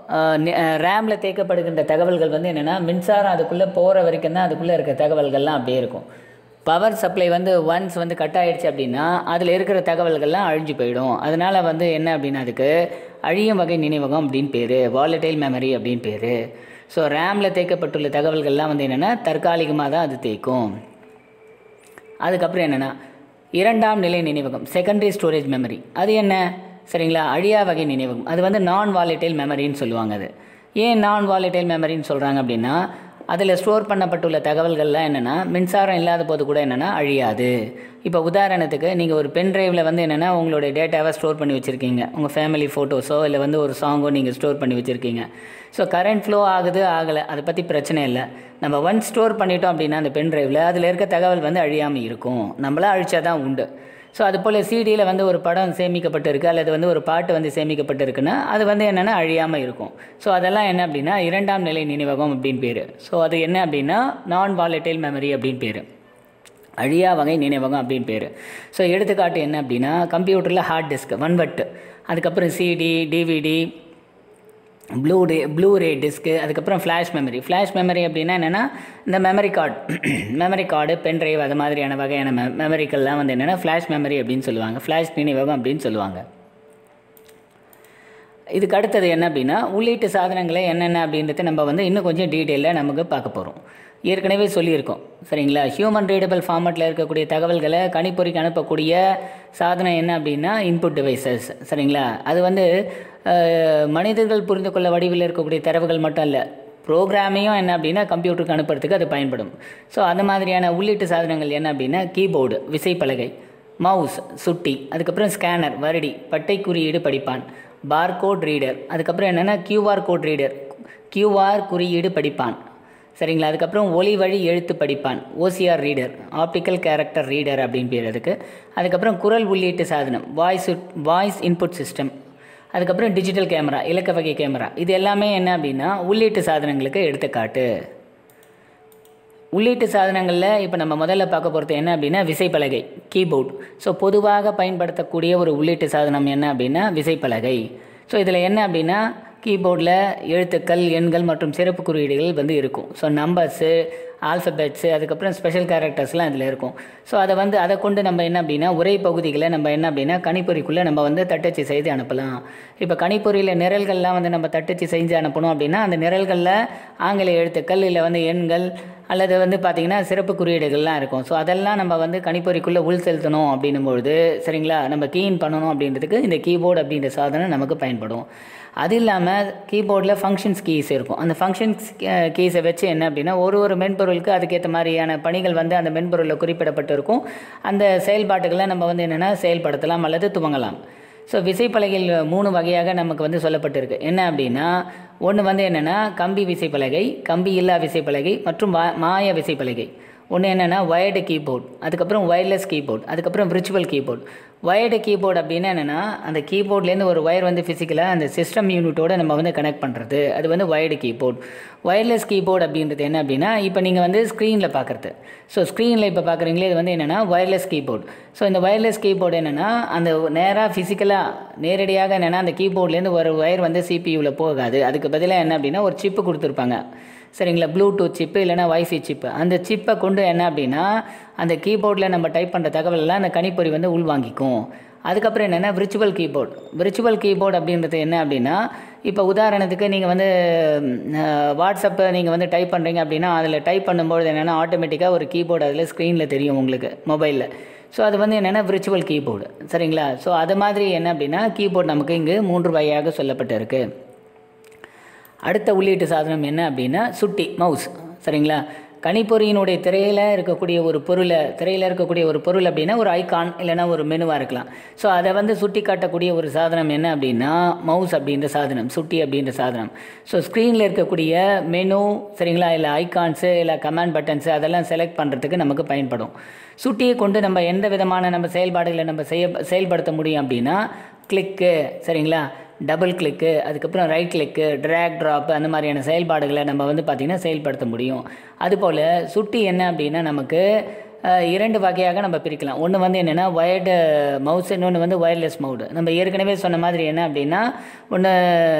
ரேமில் தேக்கப்படுகின்ற தகவல்கள் வந்து என்னென்னா மின்சாரம் அதுக்குள்ளே போகிற வரைக்கும் தான் அதுக்குள்ளே இருக்க தகவல்கள்லாம் அப்படியே இருக்கும் பவர் சப்ளை வந்து ஒன்ஸ் வந்து கட் ஆகிடுச்சு அப்படின்னா அதில் இருக்கிற தகவல்கள்லாம் அழிஞ்சு போயிடும் அதனால் வந்து என்ன அப்படின்னா அதுக்கு அழியும் வகை நினைவகம் அப்படின்னு பேர் வாலடைல் மெமரி அப்படின்னு பேர் ஸோ ரேமில் தேக்கப்பட்டுள்ள தகவல்கள்லாம் வந்து என்னென்னா தற்காலிகமாக தான் அது தேய்க்கும் அதுக்கப்புறம் என்னென்னா இரண்டாம் நிலை நினைவகம் செகண்டரி ஸ்டோரேஜ் மெமரி அது என்ன சரிங்களா அழியா வகை நினைவகம் அது வந்து நான் வாலிட்டைல் மெமரின்னு சொல்லுவாங்க அது ஏன் நான் வாலிட்டைல் மெமரின்னு சொல்கிறாங்க அப்படின்னா அதில் ஸ்டோர் பண்ணப்பட்டுள்ள தகவல்கள்லாம் என்னென்னா மின்சாரம் இல்லாத போது கூட என்னென்னா அழியாது இப்போ உதாரணத்துக்கு நீங்கள் ஒரு பென் ட்ரைவில் வந்து என்னென்னா உங்களுடைய டேட்டாவை ஸ்டோர் பண்ணி வச்சுருக்கீங்க உங்கள் ஃபேமிலி ஃபோட்டோஸோ இல்லை வந்து ஒரு சாங்கோ நீங்கள் ஸ்டோர் பண்ணி வச்சுருக்கீங்க ஸோ கரண்ட் ஃப்ளோ ஆகுது ஆகலை அதை பற்றி பிரச்சனை இல்லை நம்ம ஒன் ஸ்டோர் பண்ணிட்டோம் அப்படின்னா அந்த பென் ட்ரைவில் அதில் இருக்க தகவல் வந்து அழியாமல் இருக்கும் நம்மளாம் அழிச்சா தான் உண்டு ஸோ அது போல் சிடியில் வந்து ஒரு படம் சேமிக்கப்பட்டு இருக்குது அல்லது வந்து ஒரு பாட்டு வந்து சேமிக்கப்பட்டு இருக்குன்னா அது வந்து என்னென்னா அழியாமல் இருக்கும் ஸோ அதெல்லாம் என்ன அப்படின்னா இரண்டாம் நிலை நினைவகம் அப்படின்னு பேர் ஸோ அது என்ன அப்படின்னா நான் வாலடைல் மெமரி அப்படின்னு பேர் அழியா வகை நினைவகம் அப்படின்னு பேர் ஸோ எடுத்துக்காட்டு என்ன அப்படின்னா கம்ப்யூட்டரில் ஹார்ட் டிஸ்க் வன்வட்டு அதுக்கப்புறம் CD DVD blu ray blu ray disk அதுக்கப்புறம் ஃப்ளாஷ் மெமரி ஃப்ளாஷ் மெமரி அப்படின்னா என்னென்னா இந்த memory card memory card pen drive அது மாதிரியான வகையான மெ மெமரிக்கெல்லாம் வந்து என்னென்னா ஃப்ளாஷ் மெமரி அப்படின்னு சொல்லுவாங்க ஃப்ளாஷ் நினைவகம் அப்படின்னு சொல்லுவாங்க இதுக்கு அடுத்தது என்ன அப்படின்னா உள்ளீட்டு சாதனங்களை என்னென்ன அப்படின்றத நம்ம வந்து இன்னும் கொஞ்சம் டீட்டெயிலாக நமக்கு பார்க்க போகிறோம் ஏற்கனவே சொல்லியிருக்கோம் சரிங்களா ஹியூமன் ரீடபிள் ஃபார்மேட்டில் இருக்கக்கூடிய தகவல்களை கணிப்பொறிக்கு அனுப்பக்கூடிய சாதனம் என்ன அப்படின்னா இன்புட் டிவைசஸ் சரிங்களா அது வந்து அஹ், மனிதர்கள் புரிந்து கொள்ள வடிவில் இருக்கக்கூடிய தரவுகள் மட்டும் இல்லை ப்ரோக்ராமையும் என்ன அப்படின்னா கம்ப்யூட்டருக்கு அனுப்புறதுக்கு அது பயன்படும் ஸோ அந்த மாதிரியான உள்ளீட்டு சாதனங்கள் என்ன அப்படின்னா கீபோர்டு விசைப்பலகை மவுஸ் சுட்டி அதுக்கப்புறம் ஸ்கேனர் வருடி பட்டை குறியீடு படிப்பான் பார்கோட் ரீடர் அதுக்கப்புறம் என்னென்னா கியூஆர் கோட் ரீடர் கியூஆர் குறியீடு படிப்பான் சரிங்களா அதுக்கப்புறம் ஒலி வழி எழுத்து படிப்பான் OCR reader optical character reader அப்படின்னு பேர் அதுக்கு அதுக்கப்புறம் குரல் உள்ளீட்டு சாதனம் வாய்ஸ் வாய்ஸ் இன்புட் சிஸ்டம் அதுக்கப்புறம் டிஜிட்டல் கேமரா இலக்க வகை கேமரா இது எல்லாமே என்ன அப்படின்னா உள்ளீட்டு சாதனங்களுக்கு எடுத்துக்காட்டு உள்ளீட்டு சாதனங்களில் இப்போ நம்ம முதல்ல பார்க்க போகிறது என்ன அப்படின்னா விசைப்பலகை கீபோர்ட் ஸோ பொதுவாக பயன்படுத்தக்கூடிய ஒரு உள்ளீட்டு சாதனம் என்ன அப்படின்னா விசைப்பலகை ஸோ இதில் என்ன அப்படின்னா கீபோர்டில் எழுத்துக்கள் எண்கள் மற்றும் சிறப்பு குறியீடுகள் வந்து இருக்கும் ஸோ நம்பர்ஸு ஆல்ஃபபெட்ஸு அதுக்கப்புறம் ஸ்பெஷல் கேரக்டர்ஸ்லாம் இதில் இருக்கும் ஸோ அதை வந்து அதை கொண்டு நம்ம என்ன அப்படின்னா உரை பகுதிகளை நம்ம என்ன அப்படின்னா கணிப்பொறிக்குள்ளே நம்ம வந்து தட்டச்சு செய்து அனுப்பலாம் இப்போ கணிப்பொறியில் நிரல்கள்லாம் வந்து நம்ம தட்டச்சு செஞ்சு அனுப்பணும் அப்படின்னா அந்த நிரல்களில் ஆங்கில எழுத்துக்கள் இல்லை வந்து எண்கள் அல்லது வந்து பார்த்திங்கன்னா சிறப்பு குறியீடுகள்லாம் இருக்கும் ஸோ அதெல்லாம் நம்ம வந்து கணிப்பொறிக்குள்ளே உள் செலுத்தணும் அப்படின்னும் பொழுது சரிங்களா நம்ம கீன் பண்ணணும் அப்படின்றதுக்கு இந்த கீபோர்டு அப்படின்ற சாதனம் நமக்கு பயன்படும் அது இல்லாமல் கீபோர்டில் ஃபங்க்ஷன்ஸ் கீஸ் இருக்கும் அந்த ஃபங்க்ஷன்ஸ் கீஸை வச்சு என்ன அப்படின்னா ஒரு ஒரு மென்பொருளுக்கு அதுக்கேற்ற மாதிரியான பணிகள் வந்து அந்த மென்பொருளில் குறிப்பிடப்பட்டிருக்கும் அந்த செயல்பாட்டுகளை நம்ம வந்து என்னென்னா செயல்படுத்தலாம் அல்லது துவங்கலாம் ஸோ விசைப்பலகையில் மூணு வகையாக நமக்கு வந்து சொல்லப்பட்டிருக்கு என்ன அப்படின்னா ஒன்று வந்து என்னென்னா கம்பி விசைப்பலகை கம்பி இல்லா விசைப்பலகை மற்றும் வா மாய விசைப்பலகை ஒன்று என்னென்னா வயர்டு கீபோர்ட் அதுக்கப்புறம் ஒயர்லெஸ் கீபோர்ட் அதுக்கப்புறம் விர்ச்சுவல் கீபோர்ட் வயர்டு கீபோர்ட் அப்படின்னா என்னென்னா அந்த கீபோர்ட்லேருந்து ஒரு ஒயர் வந்து ஃபிசிக்கலாக அந்த சிஸ்டம் யூனிட்டோட நம்ம வந்து கனெக்ட் பண்ணுறது அது வந்து வயர்டு கீபோர்ட் ஒயர்லெஸ் கீபோர்ட் அப்படின்றது என்ன அப்படின்னா இப்போ நீங்கள் வந்து ஸ்க்ரீனில் பார்க்குறது ஸோ ஸ்க்ரீனில் இப்போ பார்க்குறீங்களே இது வந்து என்னென்னா ஒயர்லெஸ் கீபோர்ட் ஸோ இந்த ஒயர்லெஸ் கீபோர்டு என்னென்னா அந்த நேராக ஃபிசிக்கலாக நேரடியாக என்னென்னா அந்த கீபோர்ட்லேருந்து ஒரு ஒயர் வந்து சிபியூவில் போகாது அதுக்கு பதிலாக என்ன அப்படின்னா ஒரு சிப்பு கொடுத்துருப்பாங்க சரிங்களா ப்ளூடூத் சிப்பு இல்லைனா வைஃபை சிப்பு அந்த சிப்பை கொண்டு என்ன அப்படின்னா அந்த கீபோர்டில் நம்ம டைப் பண்ணுற தகவலெல்லாம் அந்த கணிப்பொறி வந்து உள்வாங்கிக்கும் அதுக்கப்புறம் என்னென்னா விர்ச்சுவல் கீபோர்டு விர்ச்சுவல் கீபோர்டு அப்படின்றது என்ன அப்படின்னா இப்போ உதாரணத்துக்கு நீங்கள் வந்து வாட்ஸ்அப்பை நீங்கள் வந்து டைப் பண்ணுறீங்க அப்படின்னா அதில் டைப் பண்ணும்போது என்னென்னா ஆட்டோமேட்டிக்காக ஒரு கீபோர்டு அதில் ஸ்க்ரீனில் தெரியும் உங்களுக்கு மொபைலில் ஸோ அது வந்து என்னென்னா விர்ச்சுவல் கீபோர்டு சரிங்களா ஸோ அது மாதிரி என்ன அப்படின்னா கீபோர்டு நமக்கு இங்கு மூன்று வகையாக சொல்லப்பட்டிருக்கு அடுத்த உள்ளீட்டு சாதனம் என்ன அப்படின்னா சுட்டி மவுஸ் சரிங்களா கணிப்பொறியினுடைய திரையில் இருக்கக்கூடிய ஒரு பொருளை திரையில் இருக்கக்கூடிய ஒரு பொருள் அப்படின்னா ஒரு ஐகான் இல்லைனா ஒரு மெனுவாக இருக்கலாம் ஸோ அதை வந்து சுட்டி காட்டக்கூடிய ஒரு சாதனம் என்ன அப்படின்னா மவுஸ் அப்படின்ற சாதனம் சுட்டி அப்படின்ற சாதனம் ஸோ ஸ்க்ரீனில் இருக்கக்கூடிய மெனு சரிங்களா இல்லை ஐகான்ஸு இல்லை கமாண்ட் பட்டன்ஸு அதெல்லாம் செலக்ட் பண்ணுறதுக்கு நமக்கு பயன்படும் சுட்டியை கொண்டு நம்ம எந்த விதமான நம்ம செயல்பாடுகளை நம்ம செய்ய செயல்படுத்த முடியும் அப்படின்னா கிளிக்கு சரிங்களா டபுள் கிளிக்கு அதுக்கப்புறம் ரைட் கிளிக்கு ட்ராக் ட்ராப் அந்த மாதிரியான செயல்பாடுகளை நம்ம வந்து பார்த்திங்கன்னா செயல்படுத்த முடியும் அதுபோல் சுட்டி என்ன அப்படின்னா நமக்கு அஹ், இரண்டு வகையாக நம்ம பிரிக்கலாம் ஒன்று வந்து என்னென்னா ஒயர்டு மவுஸ் இன்னொன்று வந்து ஒயர்லெஸ் மவுடு நம்ம ஏற்கனவே சொன்ன மாதிரி என்ன அப்படின்னா ஒன்று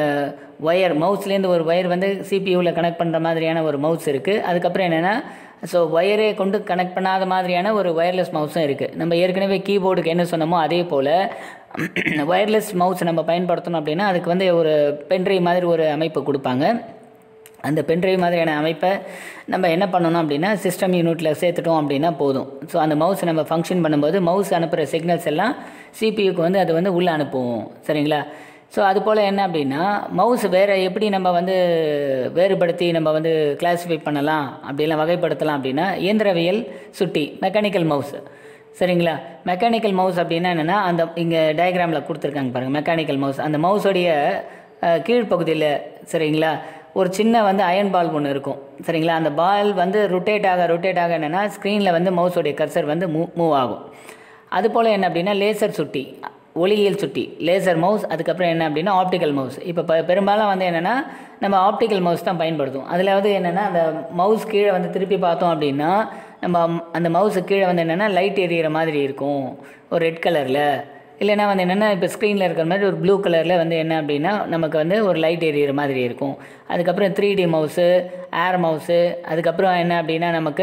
ஒயர் மவுஸ்லேருந்து ஒரு ஒயர் வந்து சிபியூவில் கனெக்ட் பண்ணுற மாதிரியான ஒரு மவுஸ் இருக்குது அதுக்கப்புறம் என்னென்னா ஸோ ஒயரே கொண்டு கனெக்ட் பண்ணாத மாதிரியான ஒரு ஒயர்லெஸ் மவுஸும் இருக்குது நம்ம ஏற்கனவே கீபோர்டுக்கு என்ன சொன்னோமோ அதே போல் ஒயர்லெஸ் மவுஸ் நம்ம பயன்படுத்தணும் அப்படின்னா அதுக்கு வந்து ஒரு பென்ட்ரைவ் மாதிரி ஒரு அமைப்பு கொடுப்பாங்க அந்த பென்ட்ரைவ் மாதிரியான அமைப்பை நம்ம என்ன பண்ணணும் அப்படின்னா சிஸ்டம் யூனிட்டில் சேர்த்துட்டோம் அப்படின்னா போதும் ஸோ அந்த மவுஸ் நம்ம ஃபங்க்ஷன் பண்ணும்போது மவுஸ் அனுப்புகிற சிக்னல்ஸ் எல்லாம் சிபியூக்கு வந்து அது வந்து உள்ளே அனுப்புவோம் சரிங்களா ஸோ அது போல் என்ன அப்படின்னா மவுஸ் வேறு எப்படி நம்ம வந்து வேறுபடுத்தி நம்ம வந்து கிளாஸிஃபை பண்ணலாம் அப்படிலாம் வகைப்படுத்தலாம் அப்படின்னா இயந்திரவியல் சுட்டி மெக்கானிக்கல் மவுஸ் சரிங்களா மெக்கானிக்கல் மவுஸ் அப்படின்னா என்னென்னா அந்த இங்கே டயக்ராமில் கொடுத்துருக்காங்க பாருங்கள் மெக்கானிக்கல் மவுஸ் அந்த மவுஸோடைய கீழ்ப்பகுதியில் சரிங்களா ஒரு சின்ன வந்து அயன் பால் ஒன்று இருக்கும் சரிங்களா அந்த பால் வந்து ரொட்டேட் ஆக ரொட்டேட் ஆக என்னென்னா ஸ்க்ரீனில் வந்து மவுஸோடைய கர்சர் வந்து மூவ் மூவ் ஆகும் அதுபோல் என்ன அப்படின்னா லேசர் சுட்டி ஒளியியல் சுட்டி லேசர் மவுஸ் அதுக்கப்புறம் என்ன அப்படின்னா ஆப்டிக்கல் மவுஸ் இப்போ ப பெரும்பாலும் வந்து என்னென்னா நம்ம ஆப்டிக்கல் மவுஸ் தான் பயன்படுத்தும் அதில் வந்து என்னென்னா அந்த மவுஸ் கீழே வந்து திருப்பி பார்த்தோம் அப்படின்னா நம்ம அந்த மவுஸு கீழே வந்து என்னென்னா லைட் எரியிற மாதிரி இருக்கும் ஒரு ரெட் கலரில் இல்லைன்னா வந்து என்னென்னா இப்போ ஸ்க்ரீனில் இருக்கிற மாதிரி ஒரு ப்ளூ கலரில் வந்து என்ன அப்படின்னா நமக்கு வந்து ஒரு லைட் எரியிற மாதிரி இருக்கும் அதுக்கப்புறம் three D mouse air mouse அதுக்கப்புறம் என்ன அப்படின்னா நமக்கு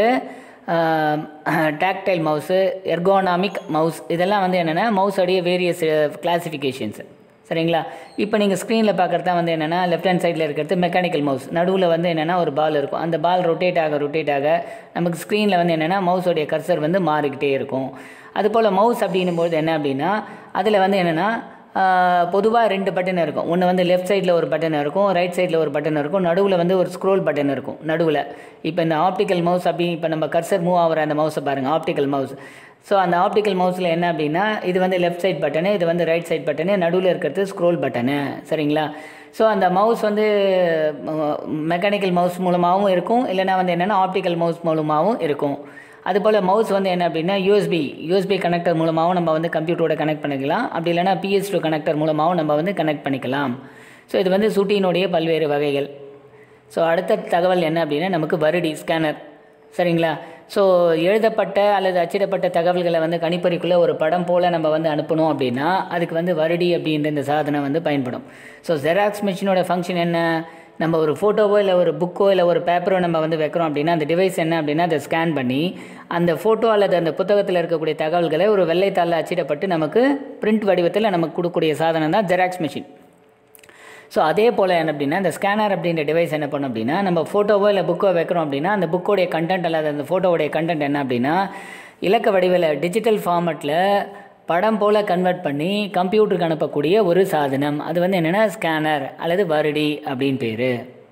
டாக்டைல் மவுஸு எர்கோனாமிக் மவுஸ் இதெல்லாம் வந்து என்னென்னா மவுஸோடைய வேரியஸ் கிளாசிஃபிகேஷன்ஸ் சரிங்களா இப்போ நீங்கள் ஸ்க்ரீனில் பார்க்குறது தான் வந்து என்னென்னா லெஃப்ட் ஹேண்ட் சைடில் இருக்கிறது மெக்கானிக்கல் மவுஸ் நடுவில் வந்து என்னென்னா ஒரு பால் இருக்கும் அந்த பால் ரொட்டேட் ஆக ரொட்டேட் ஆக நமக்கு ஸ்க்ரீனில் வந்து என்னென்னா மவுஸோடைய கர்சர் வந்து மாறிக்கிட்டே இருக்கும் அதுபோல் மவுஸ் அப்படின்னும்போது என்ன அப்படின்னா அதில் வந்து என்னென்னா பொதுவாக ரெண்டு பட்டன் இருக்கும் ஒன்று வந்து லெஃப்ட் சைடில் ஒரு பட்டன் இருக்கும் ரைட் சைடில் ஒரு பட்டன் இருக்கும் நடுவில் வந்து ஒரு ஸ்க்ரோல் பட்டன் இருக்கும் நடுவில் இப்போ இந்த ஆப்டிக்கல் மவுஸ் அப்படி இப்போ நம்ம கர்சர் மூவ் ஆகிற அந்த மவுஸை பாருங்கள் ஆப்டிக்கல் மவுஸ் ஸோ அந்த ஆப்டிக்கல் மவுஸில் என்ன அப்படின்னா இது வந்து லெஃப்ட் சைட் பட்டனு இது வந்து ரைட் சைட் பட்டனு நடுவில் இருக்கிறது ஸ்க்ரோல் பட்டனு சரிங்களா ஸோ அந்த மவுஸ் வந்து மெக்கானிக்கல் மவுஸ் மூலமாகவும் இருக்கும் இல்லைனா வந்து என்னென்னா ஆப்டிக்கல் மவுஸ் மூலமாகவும் இருக்கும் அதுபோல் மவுஸ் வந்து என்ன அப்படின்னா யூஎஸ்பி யூஎஸ்பி கனெக்டர் மூலமாகவும் நம்ம வந்து கம்ப்யூட்டரோட கனெக்ட் பண்ணிக்கலாம் அப்படி இல்லைனா பிஎஸ் டூ கனெக்டர் மூலமாகவும் நம்ம வந்து கனெக்ட் பண்ணிக்கலாம் ஸோ இது வந்து சுட்டியினுடைய பல்வேறு வகைகள் ஸோ அடுத்த தகவல் என்ன அப்படின்னா நமக்கு வருடி ஸ்கேனர் சரிங்களா ஸோ எழுதப்பட்ட அல்லது அச்சிடப்பட்ட தகவல்களை வந்து கணிப்பொறிக்குள்ளே ஒரு படம் போல் நம்ம வந்து அனுப்பணும் அப்படின்னா அதுக்கு வந்து வருடி அப்படின்ற இந்த சாதனம் வந்து பயன்படும் ஸோ ஜெராக்ஸ் மிஷினோட ஃபங்க்ஷன் என்ன நம்ம ஒரு ஃபோட்டோவோ இல்லை ஒரு புக்கோ இல்லை ஒரு பேப்பரோ நம்ம வந்து வைக்கிறோம் அப்படின்னா அந்த டிவைஸ் என்ன அப்படின்னா அதை ஸ்கேன் பண்ணி அந்த ஃபோட்டோ அல்லது அந்த புத்தகத்தில் இருக்கக்கூடிய தகவல்களை ஒரு வெள்ளைத்தாளில் அச்சிடப்பட்டு நமக்கு பிரிண்ட் வடிவத்தில் நமக்கு கொடுக்கக்கூடிய சாதனம் தான் ஜெராக்ஸ் மிஷின் ஸோ அதே போல் என்ன அப்படின்னா இந்த ஸ்கேனர் அப்படின்ற டிவைஸ் என்ன பண்ணும் அப்படின்னா நம்ம ஃபோட்டோவோ இல்லை புக்கோ வைக்கிறோம் அப்படின்னா அந்த புக்கோடைய கண்டென்ட் அல்லது அந்த ஃபோட்டோவுடைய கண்டென்ட் என்ன அப்படின்னா இலக்க வடிவில் டிஜிட்டல் ஃபார்மேட்டில் படம் போல் கன்வெர்ட் பண்ணி கம்ப்யூட்டருக்கு அனுப்பக்கூடிய ஒரு சாதனம் அது வந்து என்னென்னா ஸ்கேனர் அல்லது வருடி அப்படின்னு பேர்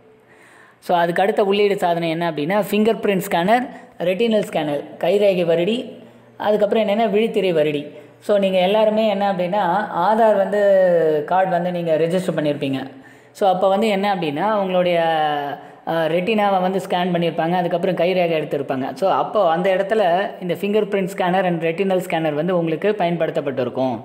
ஸோ அதுக்கு அடுத்த உள்ளீடு சாதனம் என்ன அப்படின்னா fingerprint scanner retinal scanner கைரேகை வருடி அதுக்கப்புறம் என்னென்னா விழித்திரை வருடி ஸோ நீங்கள் எல்லாருமே என்ன அப்படின்னா ஆதார் வந்து கார்டு வந்து நீங்கள் ரெஜிஸ்டர் பண்ணியிருப்பீங்க ஸோ அப்போ வந்து என்ன அப்படின்னா உங்களுடைய ரெட்டினாவை வந்து ஸ்கேன் பண்ணியிருப்பாங்க அதுக்கப்புறம் கைரேகை எடுத்திருப்பாங்க ஸோ அப்போ அந்த இடத்துல இந்த fingerprint scanner and retinal scanner வந்து உங்களுக்கு பயன்படுத்தப்பட்டிருக்கும்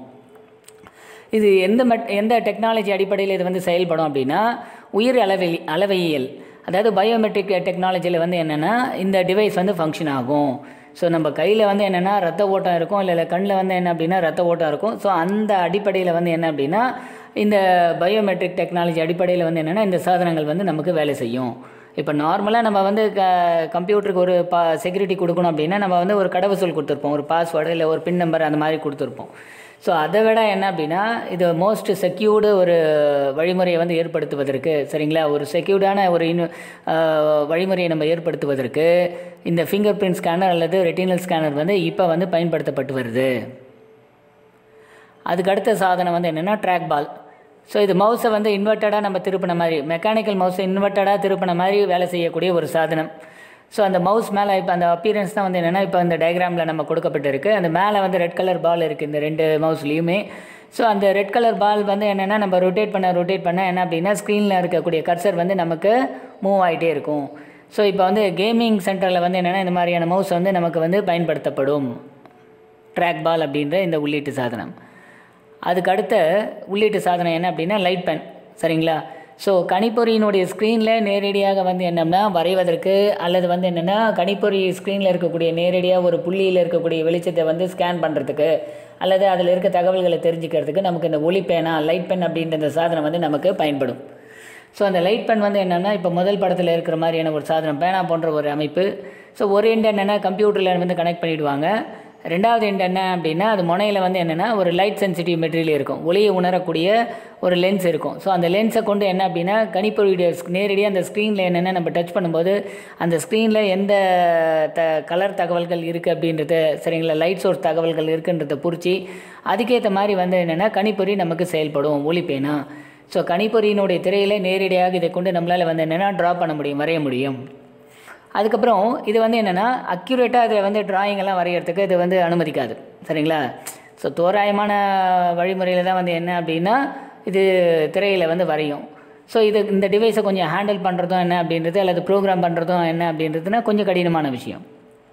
இது எந்த மட் எந்த டெக்னாலஜி அடிப்படையில் இது வந்து செயல்படும் அப்படின்னா உயிர் அளவை அளவையியல் அதாவது பயோமெட்ரிக் டெக்னாலஜியில் வந்து என்னென்னா இந்த டிவைஸ் வந்து ஃபங்க்ஷன் ஆகும் ஸோ நம்ம கையில் வந்து என்னென்னா ரத்த ஓட்டம் இருக்கும் இல்லை இல்லை கண்ணில் வந்து என்ன அப்படின்னா ரத்த ஓட்டம் இருக்கும் ஸோ அந்த அடிப்படையில் வந்து என்ன அப்படின்னா இந்த பயோமெட்ரிக் டெக்னாலஜி அடிப்படையில் வந்து என்னென்னா இந்த சாதனங்கள் வந்து நமக்கு வேலை செய்யும் இப்போ நார்மலாக நம்ம வந்து க கம்ப்யூட்டருக்கு ஒரு பா செக்யூரிட்டி கொடுக்கணும் அப்படின்னா நம்ம வந்து ஒரு கடவுச்சொல் கொடுத்துருப்போம் ஒரு பாஸ்வேர்டு இல்லை ஒரு பின் நம்பர் அந்த மாதிரி கொடுத்துருப்போம் ஸோ அதை விட என்ன அப்படின்னா இது மோஸ்ட் செக்யூர்டு ஒரு வழிமுறையை வந்து ஏற்படுத்துவதற்கு சரிங்களா ஒரு செக்யூர்டான ஒரு இன் வழிமுறையை நம்ம ஏற்படுத்துவதற்கு இந்த ஃபிங்கர் பிரிண்ட் ஸ்கேனர் அல்லது ரெட்டினல் ஸ்கேனர் வந்து இப்போ வந்து பயன்படுத்தப்பட்டு வருது அதுக்கு அடுத்த சாதனம் வந்து என்னென்னா ட்ராக் பால் ஸோ இது மவுஸை வந்து இன்வெர்ட்டடாக நம்ம திருப்பின மாதிரி மெக்கானிக்கல் மவுஸை இன்வெர்ட்டடாக திருப்பின மாதிரி வேலை செய்யக்கூடிய ஒரு சாதனம் ஸோ அந்த மவுஸ் மேலே இப்போ அந்த அப்பியரன்ஸ் தான் வந்து என்னென்னா இப்போ இந்த டயக்ராமில் நம்ம கொடுக்கப்பட்டிருக்கு அந்த மேலே வந்து ரெட் கலர் பால் இருக்குது இந்த ரெண்டு மவுஸ்லேயுமே ஸோ அந்த ரெட் கலர் பால் வந்து என்னென்னா நம்ம ரொட்டேட் பண்ண ரொட்டேட் பண்ண என்ன அப்படின்னா ஸ்க்ரீனில் இருக்கக்கூடிய கர்சர் வந்து நமக்கு மூவ் ஆகிட்டே இருக்கும் ஸோ இப்போ வந்து கேமிங் சென்டரில் வந்து என்னென்னா இந்த மாதிரியான மவுஸ் வந்து நமக்கு வந்து பயன்படுத்தப்படும் ட்ராக் பால் அப்படின்ற இந்த உள்ளீட்டு சாதனம் அதுக்கு அடுத்த உள்ளீட்டு சாதனம் என்ன அப்படின்னா லைட் பென் சரிங்களா ஸோ கணிப்பொறியினுடைய ஸ்க்ரீனில் நேரடியாக வந்து என்னென்னா வரைவதற்கு அல்லது வந்து என்னென்னா கணிப்பொறி ஸ்க்ரீனில் இருக்கக்கூடிய நேரடியாக ஒரு புள்ளியில் இருக்கக்கூடிய வெளிச்சத்தை வந்து ஸ்கேன் பண்ணுறதுக்கு அல்லது அதில் இருக்க தகவல்களை தெரிஞ்சுக்கிறதுக்கு நமக்கு இந்த ஒளி பேனா லைட் பென் அப்படின்ற இந்த சாதனம் வந்து நமக்கு பயன்படும் ஸோ அந்த லைட் பென் வந்து என்னென்னா இப்போ முதல் படத்தில் இருக்கிற மாதிரியான ஒரு சாதனம் பேனா போன்ற ஒரு அமைப்பு ஸோ ஒரு எண்ட் என்னென்னா கம்ப்யூட்டரில் வந்து கனெக்ட் பண்ணிவிடுவாங்க ரெண்டாவது எண்ட் என்ன அப்படின்னா அது முனையில் வந்து என்னென்னா ஒரு லைட் சென்சிட்டிவ் மெட்டீரியல் இருக்கும் ஒளியை உணரக்கூடிய ஒரு லென்ஸ் இருக்கும் ஸோ அந்த லென்ஸை கொண்டு என்ன அப்படின்னா கணிப்பொறியுடைய நேரடியாக அந்த ஸ்க்ரீனில் என்னென்ன நம்ம டச் பண்ணும்போது அந்த ஸ்க்ரீனில் எந்த த கலர் தகவல்கள் இருக்குது அப்படின்றது சரிங்களா லைட் சோர்ஸ் தகவல்கள் இருக்குன்றதை குறித்து அதுக்கேற்ற மாதிரி வந்து என்னென்னா கணிப்பொறி நமக்கு செயல்படும் ஒளிப்பேனா ஸோ கணிப்பொறியினுடைய திரையில் நேரடியாக இதை கொண்டு நம்மளால் வந்து என்னென்னா ட்ரா பண்ண முடியும் வரைய முடியும் அதுக்கப்புறம் இது வந்து என்னென்னா அக்யூரேட்டாக இதில் வந்து drawing எல்லாம் வரைகிறதுக்கு இது வந்து அனுமதிக்காது சரிங்களா ஸோ தோராயமான வழிமுறையில் தான் வந்து என்ன அப்படின்னா இது திரையில் வந்து வரையும் ஸோ இது இந்த டிவைஸை கொஞ்சம் ஹேண்டில் பண்ணுறதும் என்ன அப்படின்றது அல்லது ப்ரோக்ராம் பண்ணுறதும் என்ன அப்படின்றதுனா கொஞ்சம் கடினமான விஷயம்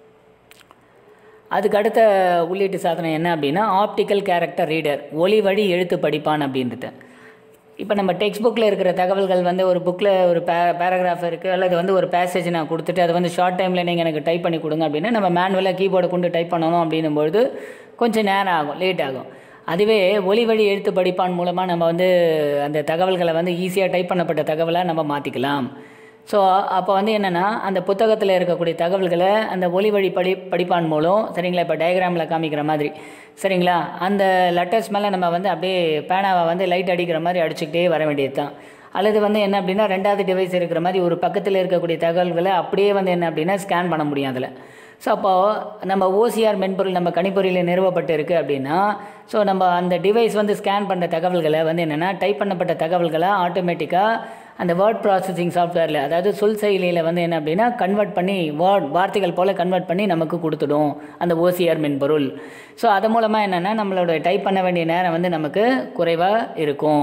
அதுக்கு அடுத்த உள்ளீட்டு சாதனம் என்ன அப்படின்னா ஆப்டிக்கல் கேரக்டர் ரீடர் ஒளி வழி எழுத்து படிப்பான் அப்படின்றது இப்போ நம்ம டெக்ஸ்ட் புக்கில் இருக்கிற தகவல்கள் வந்து ஒரு புக்கில் ஒரு பே பேராகிராஃப் இருக்குது அல்லது வந்து ஒரு பேசேஜ் நான் கொடுத்துட்டு அதை வந்து ஷார்ட் டைமில் நீங்கள் எனக்கு டைப் பண்ணி கொடுங்க அப்படின்னா நம்ம மேனுவலாக கீபோர்டை கொண்டு டைப் பண்ணணும் அப்படின்னும்பொழுது கொஞ்சம் நேரம் ஆகும் லேட் ஆகும் அதுவே ஒளி வழி எழுத்து படிப்பான் மூலமாக நம்ம வந்து அந்த தகவல்களை வந்து ஈஸியாக டைப் பண்ணப்பட்ட தகவலாக நம்ம மாற்றிக்கலாம் ஸோ அப்போ வந்து என்னென்னா அந்த புத்தகத்தில் இருக்கக்கூடிய தகவல்களை அந்த ஒலி வழி படி படிப்பான் மூலம் சரிங்களா இப்போ டயக்ராமில் காமிக்கிற மாதிரி சரிங்களா அந்த லெட்டர்ஸ் மேலே நம்ம வந்து அப்படியே பேனாவை வந்து லைட் அடிக்கிற மாதிரி அடிச்சுக்கிட்டே வர வேண்டியது தான் அல்லது வந்து என்ன அப்படின்னா ரெண்டாவது டிவைஸ் இருக்கிற மாதிரி ஒரு பக்கத்தில் இருக்கக்கூடிய தகவல்களை அப்படியே வந்து என்ன அப்படின்னா ஸ்கேன் பண்ண முடியும் அதில் ஸோ அப்போது நம்ம ஓசிஆர் மென்பொருள் நம்ம கணிப்பொறியில் நிறுவப்பட்டு இருக்குது அப்படின்னா ஸோ நம்ம அந்த டிவைஸ் வந்து ஸ்கேன் பண்ணுற தகவல்களை வந்து என்னென்னா டைப் பண்ணப்பட்ட தகவல்களை ஆட்டோமேட்டிக்காக அந்த வேர்ட் ப்ராசஸிங் சாஃப்ட்வேரில் அதாவது சொல் செயலியில் வந்து என்ன அப்படின்னா கன்வெர்ட் பண்ணி வேர்ட் வார்த்தைகள் போல் கன்வெர்ட் பண்ணி நமக்கு கொடுத்துடும் அந்த ஓசிஆர் மென்பொருள் ஸோ அது மூலமாக என்னென்னா நம்மளோட டைப் பண்ண வேண்டிய நேரம் வந்து நமக்கு குறைவாக இருக்கும்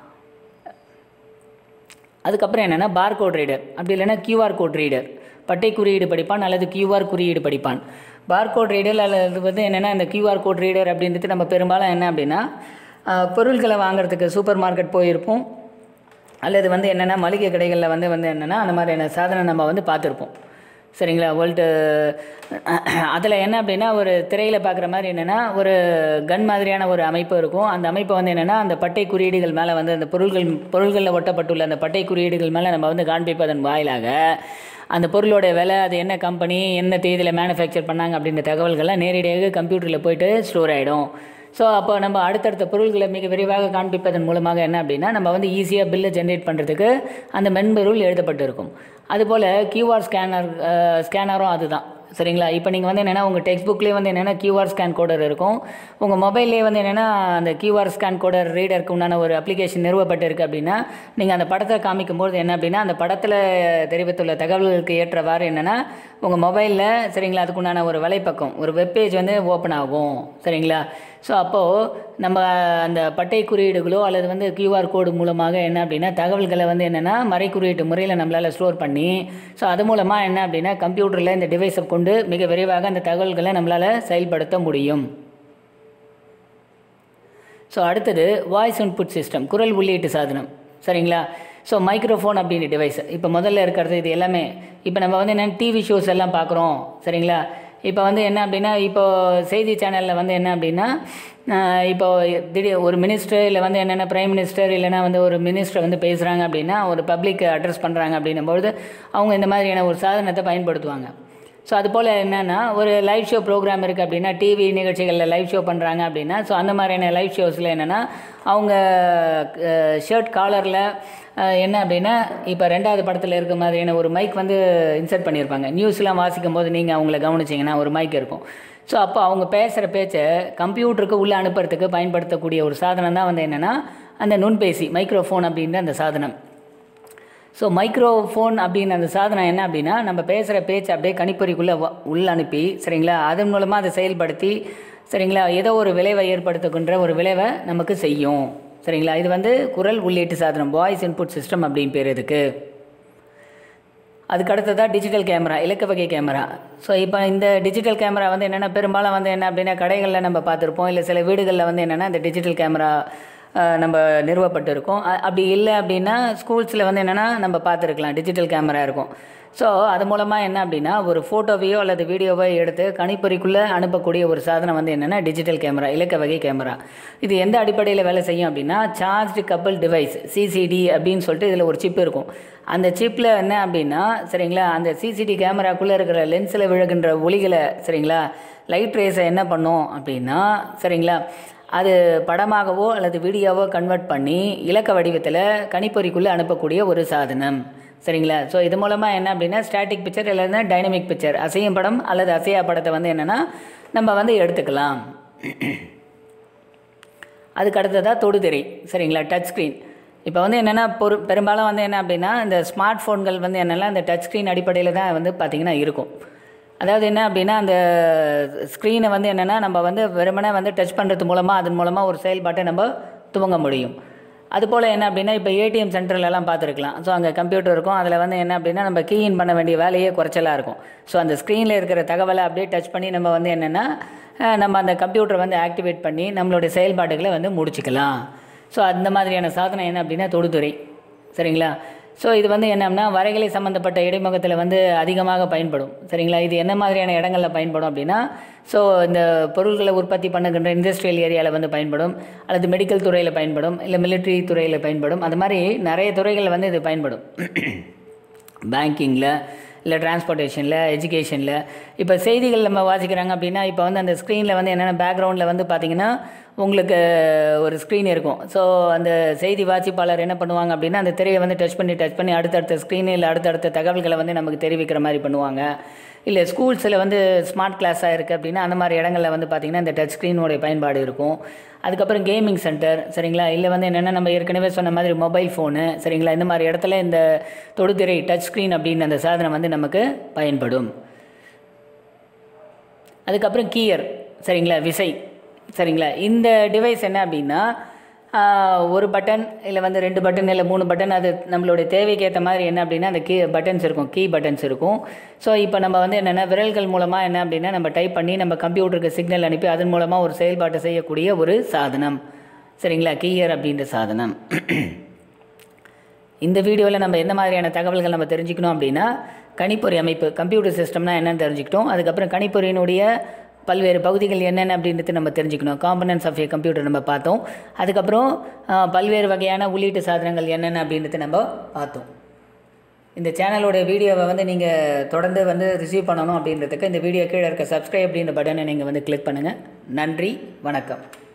அதுக்கப்புறம் என்னென்னா பார்கோட் ரீடர் அப்படி இல்லைன்னா கியூஆர் கோட் ரீடர் பட்டை குறியீடு படிப்பான் அல்லது கியூஆர் குறியீடு படிப்பான் பார்கோட் ரீடர் அல்லது வந்து என்னென்னா இந்த கியூஆர் கோட் ரீடர் அப்படின்றது நம்ம பெரும்பாலும் என்ன அப்படின்னா அஹ், பொருட்களை வாங்குறதுக்கு சூப்பர் மார்க்கெட் போயிருப்போம் அல்லது வந்து என்னென்னா மளிகை கடைகளில் வந்து வந்து என்னென்னா அந்த மாதிரியான சாதனை நம்ம வந்து பார்த்துருப்போம் சரிங்களா வேர்ல்டு அதில் என்ன அப்படின்னா ஒரு திரையில் பார்க்குற மாதிரி என்னென்னா ஒரு கன் மாதிரியான ஒரு அமைப்பு இருக்கும் அந்த அமைப்பை வந்து என்னென்னா அந்த பட்டை குறியீடுகள் மேலே வந்து அந்த பொருள்கள் பொருள்களில் ஒட்டப்பட்டுள்ள அந்த பட்டை குறியீடுகள் மேலே நம்ம வந்து காண்பிப்பதன் வாயிலாக அந்த பொருளோட விலை அது என்ன கம்பெனி என்ன தேதியில் மேனுஃபேக்சர் பண்ணாங்க அப்படின்ற தகவல்கள்லாம் நேரடியாக கம்ப்யூட்டரில் போயிட்டு ஸ்டோர் ஆகிடும் ஸோ அப்போ நம்ம அடுத்தடுத்த பொருள்களை மிக விரைவாக காண்பிப்பதன் மூலமாக என்ன அப்படின்னா நம்ம வந்து ஈஸியாக பில்லை ஜென்ரேட் பண்ணுறதுக்கு அந்த மென்பொருள் எழுதப்பட்டிருக்கும் அதுபோல் கியூஆர் ஸ்கேனர் ஸ்கேனரும் அதுதான் சரிங்களா இப்போ நீங்கள் வந்து என்னென்னா உங்கள் டெக்ஸ்ட் புக்லேயே வந்து என்னென்னா கியூஆர் ஸ்கேன் கோடர் இருக்கும் உங்கள் மொபைல்லே வந்து என்னென்னா அந்த கியூஆர் ஸ்கேன் கோடர் ரீடருக்கு உண்டான ஒரு அப்ளிகேஷன் நிறுவப்பட்டிருக்கு அப்படின்னா நீங்கள் அந்த படத்தை காமிக்கும்போது என்ன அப்படின்னா அந்த படத்தில் தெரிவித்துள்ள தகவல்களுக்கு ஏற்றவாறு என்னென்னா உங்கள் மொபைலில் சரிங்களா அதுக்குண்டான ஒரு வலைப்பக்கம் ஒரு வெப்பேஜ் வந்து ஓப்பன் ஆகும் சரிங்களா ஸோ அப்போது நம்ம அந்த பட்டை குறியீடுகளோ அல்லது வந்து கியூஆர் கோடு மூலமாக என்ன அப்படின்னா தகவல்களை வந்து என்னென்னா மறை குறியீட்டு முறையில் நம்மளால் ஸ்டோர் பண்ணி ஸோ அது மூலமாக என்ன அப்படின்னா கம்ப்யூட்டரில் இந்த டிவைஸை கொண்டு மிக விரைவாக அந்த தகவல்களை நம்மளால் செயல்படுத்த முடியும் ஸோ அடுத்தது வாய்ஸ் இன்புட் சிஸ்டம் குரல் உள்ளீட்டு சாதனம் சரிங்களா ஸோ மைக்ரோஃபோன் அப்படின்ற டிவைஸ் இப்போ முதல்ல இருக்கிறது இது எல்லாமே இப்போ நம்ம வந்து என்ன டிவி ஷோஸ் எல்லாம் பார்க்குறோம் சரிங்களா இப்போ வந்து என்ன அப்படின்னா இப்போ செய்தி சேனலில் வந்து என்ன அப்படின்னா ஆஹ் இப்போ திடீர் ஒரு மினிஸ்டர் இல்லை வந்து என்னென்ன பிரைம் மினிஸ்டர் இல்லைன்னா வந்து ஒரு மினிஸ்டர் வந்து பேசுகிறாங்க அப்படின்னா ஒரு பப்ளிக் அட்ரஸ் பண்ணுறாங்க அப்படின்னும்பொழுது அவங்க இந்த மாதிரியான ஒரு சாதனத்தை பயன்படுத்துவாங்க ஸோ அது போல் என்னென்னா ஒரு லைவ் ஷோ ப்ரோக்ராம் இருக்குது அப்படின்னா டிவி நிகழ்ச்சிகளில் லைவ் ஷோ பண்ணுறாங்க அப்படின்னா ஸோ அந்த மாதிரியான லைவ் ஷோஸில் என்னென்னா அவங்க ஷர்ட் காலரில் என்ன அப்படின்னா இப்போ ரெண்டாவது படத்தில் இருக்க மாதிரியான ஒரு மைக் வந்து இன்சர்ட் பண்ணியிருப்பாங்க நியூஸ்லாம் வாசிக்கும் போது நீங்கள் அவங்கள கவனிச்சிங்கன்னா ஒரு மைக் இருக்கும் ஸோ அப்போ அவங்க பேசுகிற பேச்சை கம்ப்யூட்டருக்கு உள்ளே அனுப்புறதுக்கு பயன்படுத்தக்கூடிய ஒரு சாதனம் தான் வந்து என்னென்னா அந்த நுண்பேசி மைக்ரோஃபோன் அப்படின்ற அந்த சாதனம் ஸோ மைக்ரோஃபோன் அப்படின்னு அந்த சாதனம் என்ன அப்படின்னா நம்ம பேசுகிற பேச்சு அப்படியே கணிப்பொறிக்குள்ளே உள்ள அனுப்பி சரிங்களா அதன் மூலமாக அதை செயல்படுத்தி சரிங்களா ஏதோ ஒரு விளைவை ஏற்படுத்துகின்ற ஒரு விளைவை நமக்கு செய்யும் சரிங்களா இது வந்து குரல் உள்ளீட்டு சாதனம் வாய்ஸ் இன்புட் சிஸ்டம் அப்படின்னு பேர் இதுக்கு அதுக்கு அடுத்ததாக டிஜிட்டல் கேமரா இலக்க வகை கேமரா ஸோ இப்போ இந்த டிஜிட்டல் கேமரா வந்து என்னென்னா பெரும்பாலும் வந்து என்ன அப்படின்னா கடைகளில் நம்ம பார்த்துருப்போம் இல்லை சில வீடுகளில் வந்து என்னென்னா இந்த டிஜிட்டல் கேமரா அஹ், நம்ம நிறுவப்பட்டு இருக்கும் அ- அப்படி இல்லை அப்படின்னா ஸ்கூல்ஸில் வந்து என்னென்னா நம்ம பார்த்துருக்கலாம் டிஜிட்டல் கேமரா இருக்கும் ஸோ அது மூலமாக என்ன அப்படின்னா ஒரு ஃபோட்டோவையோ அல்லது வீடியோவோ எடுத்து கணிப்பொறிக்குள்ளே அனுப்பக்கூடிய ஒரு சாதனம் வந்து என்னென்னா டிஜிட்டல் கேமரா இலக்க வகை கேமரா இது எந்த அடிப்படையில் வேலை செய்யும் அப்படின்னா சார்ஜ் கப்பல் டிவைஸ் சிசிடி அப்படின்னு சொல்லிட்டு இதில் ஒரு சிப் இருக்கும் அந்த சிப்பில் என்ன அப்படின்னா சரிங்களா அந்த சிசிடி கேமராக்குள்ளே இருக்கிற லென்ஸில் விழுகின்ற ஒளிகளை சரிங்களா லைட் ரேஸை என்ன பண்ணும் அப்படின்னா சரிங்களா அது படமாகவோ அல்லது வீடியோவோ கன்வெர்ட் பண்ணி இலக்க வடிவத்தில் கணிப்பொறிக்குள்ளே அனுப்பக்கூடிய ஒரு சாதனம் சரிங்களா ஸோ இது மூலமாக என்ன அப்படின்னா ஸ்டாட்டிக் பிக்சர் இல்லைன்னா டைனமிக் பிக்சர் அசையும் படம் அல்லது அசையா படத்தை வந்து என்னென்னா நம்ம வந்து எடுத்துக்கலாம் அதுக்கு அடுத்ததாக தொடுதிரை சரிங்களா டச் ஸ்க்ரீன் இப்போ வந்து என்னென்னா பொரு பெரும்பாலும் வந்து என்ன அப்படின்னா இந்த ஸ்மார்ட் ஃபோன்கள் வந்து என்னெல்லாம் இந்த டச் ஸ்க்ரீன் அடிப்படையில் தான் வந்து பார்த்திங்கன்னா இருக்கும் அதாவது என்ன அப்படின்னா அந்த ஸ்க்ரீனை வந்து என்னென்னா நம்ம வந்து வெறுமனே வந்து டச் பண்ணுறது மூலமாக அதன் மூலமாக ஒரு செயல்பாட்டை நம்ம துவங்க முடியும் அதுபோல் என்ன அப்படின்னா இப்போ ஏடிஎம் சென்டர்லலாம் பார்த்துருக்கலாம் ஸோ அங்கே கம்ப்யூட்டர் இருக்கும் அதில் வந்து என்ன அப்படின்னா நம்ம கீஇன் பண்ண வேண்டிய வேலையே குறைச்சலாக இருக்கும் ஸோ அந்த ஸ்க்ரீனில் இருக்கிற தகவலை அப்படியே டச் பண்ணி நம்ம வந்து என்னென்னா அஹ், நம்ம அந்த கம்ப்யூட்டரை வந்து ஆக்டிவேட் பண்ணி நம்மளுடைய செயல்பாடுகளை வந்து முடிச்சுக்கலாம் ஸோ அந்த மாதிரியான சாதனம் என்ன அப்படின்னா தொடுதுறை சரிங்களா ஸோ இது வந்து என்னன்னா வரைகலை சம்மந்தப்பட்ட இடைமுகத்தில் வந்து அதிகமாக பயன்படும் சரிங்களா இது என்ன மாதிரியான இடங்களில் பயன்படும் அப்படின்னா ஸோ இந்த பொருட்களை உற்பத்தி பண்ணுகின்ற இண்டஸ்ட்ரியல் ஏரியாவில் வந்து பயன்படும் அல்லது மெடிக்கல் துறையில் பயன்படும் இல்லை மிலிட்ரி துறையில் பயன்படும் அது மாதிரி நிறைய துறைகளில் வந்து இது பயன்படும் பேங்கிங்கில் இல்லை டிரான்ஸ்போர்ட்டேஷனில் எஜுகேஷனில் இப்போ செய்திகள் நம்ம வாசிக்கிறாங்க அப்படின்னா இப்போ வந்து அந்த ஸ்க்ரீனில் வந்து என்னென்ன பேக்ரவுண்டில் வந்து பார்த்திங்கன்னா உங்களுக்கு ஒரு ஸ்க்ரீன் இருக்கும் ஸோ அந்த செய்தி வாசிப்பாளர் என்ன பண்ணுவாங்க அப்படின்னா அந்த திரையை வந்து டச் பண்ணி டச் பண்ணி அடுத்தடுத்த ஸ்க்ரீன் இல்லை அடுத்தடுத்த தகவல்களை வந்து நமக்கு தெரிவிக்கிற மாதிரி பண்ணுவாங்க இல்லை ஸ்கூல்ஸில் வந்து ஸ்மார்ட் கிளாஸாக இருக்குது அப்படின்னா அந்த மாதிரி இடங்களில் வந்து பார்த்திங்கன்னா இந்த டச் ஸ்க்ரீனோடைய பயன்பாடு இருக்கும் அதுக்கப்புறம் கேமிங் சென்டர் சரிங்களா இல்லை வந்து என்னென்னா நம்ம ஏற்கனவே சொன்ன மாதிரி மொபைல் ஃபோனு சரிங்களா இந்த மாதிரி இடத்துல இந்த தொடுதிரை டச் ஸ்க்ரீன் அப்படின்னு அந்த சாதனம் வந்து நமக்கு பயன்படும் அதுக்கப்புறம் கீயர் சரிங்களா விசை சரிங்களா இந்த டிவைஸ் என்ன அப்படின்னா ஆஹ், ஒரு பட்டன் இல்லை வந்து ரெண்டு பட்டன் இல்லை மூணு பட்டன் அது நம்மளுடைய தேவைக்கு ஏற்ற மாதிரி என்ன அப்படின்னா அந்த கீ பட்டன்ஸ் இருக்கும் கீ பட்டன்ஸ் இருக்கும் ஸோ இப்போ நம்ம வந்து என்னென்னா விரல்கள் மூலமாக என்ன அப்படின்னா நம்ம டைப் பண்ணி நம்ம கம்ப்யூட்டருக்கு சிக்னல் அனுப்பி அதன் மூலமாக ஒரு செயல்பாட்டை செய்யக்கூடிய ஒரு சாதனம் சரிங்களா கீயர் அப்படின்ற சாதனம் இந்த வீடியோவில் நம்ம எந்த மாதிரியான தகவல்கள் நம்ம தெரிஞ்சுக்கணும் அப்படின்னா கணிப்பொறி அமைப்பு கம்ப்யூட்டர் சிஸ்டம்னா என்னன்னு தெரிஞ்சுக்கிட்டோம் அதுக்கப்புறம் கணிப்பொறியினுடைய பல்வேறு பகுதிகள் என்னென்ன அப்படின்றது நம்ம தெரிஞ்சுக்கணும் காம்பனன்ஸ் ஆஃப் ஏ கம்ப்யூட்டர் நம்ம பார்த்தோம் அதுக்கப்புறம் ஆ, பல்வேறு வகையான உள்ளீட்டு சாதனங்கள் என்னென்ன அப்படின்றது நம்ம பார்த்தோம் இந்த சேனலோட வீடியோவை வந்து நீங்கள் தொடர்ந்து வந்து ரிசீவ் பண்ணணும் அப்படின்றதுக்கு இந்த வீடியோ கீழே இருக்க சப்ஸ்கிரைப் அப்படின்ற பட்டனை நீங்கள் வந்து கிளிக் பண்ணுங்கள் நன்றி வணக்கம்